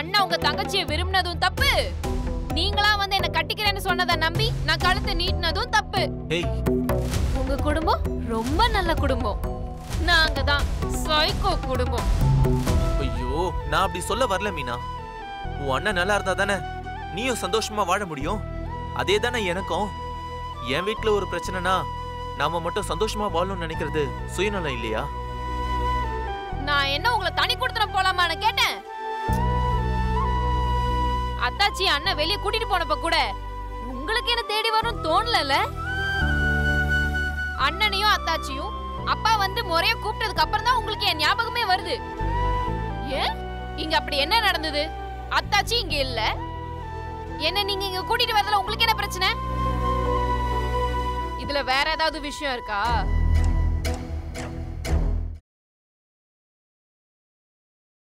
அண்ணன் உங்க தங்கச்சியை விரும்பினதும் தப்பு நீங்களா வந்து என்ன கட்டிக்கிறேன்னு சொன்னதை நம்பி நான் கழுத்தை நீட்டினதும் தப்பு ஏய் உங்க குடும்பம் ரொம்ப நல்ல குடும்பம் நாங்க தான் சைக்கோ குடும்பம் ஐயோ நான் அப்படி சொல்ல வரல மீனா உன் அண்ணன் நல்லா இருந்தா தானே நீயும் சந்தோஷமா வாழ முடியும் அதே தானே எனக்கும் என் வீட்ல ஒரு பிரச்சனைனா நாம மட்டும் சந்தோஷமா வாழணும்னு நினைக்கிறது சுயநலம் இல்லையா நான் என்ன உங்களை தனி கொடுத்துன போலாமான்னு கேட்டேன் அத்தாச்சி அண்ணன் வெளிய கூட்டிட்டு போனப்ப கூட உங்களுக்கு என்ன தேடி வரும் தோணலல அண்ணனையும் அத்தாச்சியும் அப்பா வந்து முறைய கூப்பிட்டதுக்கு அப்புறம் தான் உங்களுக்கு என் ஞாபகமே வருது ஏன் இங்க அப்படி என்ன நடந்தது அத்தாச்சி இங்க இல்ல என்ன நீங்க இங்க கூட்டிட்டு வரதுல உங்களுக்கு என்ன பிரச்சனை இதுல வேற ஏதாவது விஷயம் இருக்கா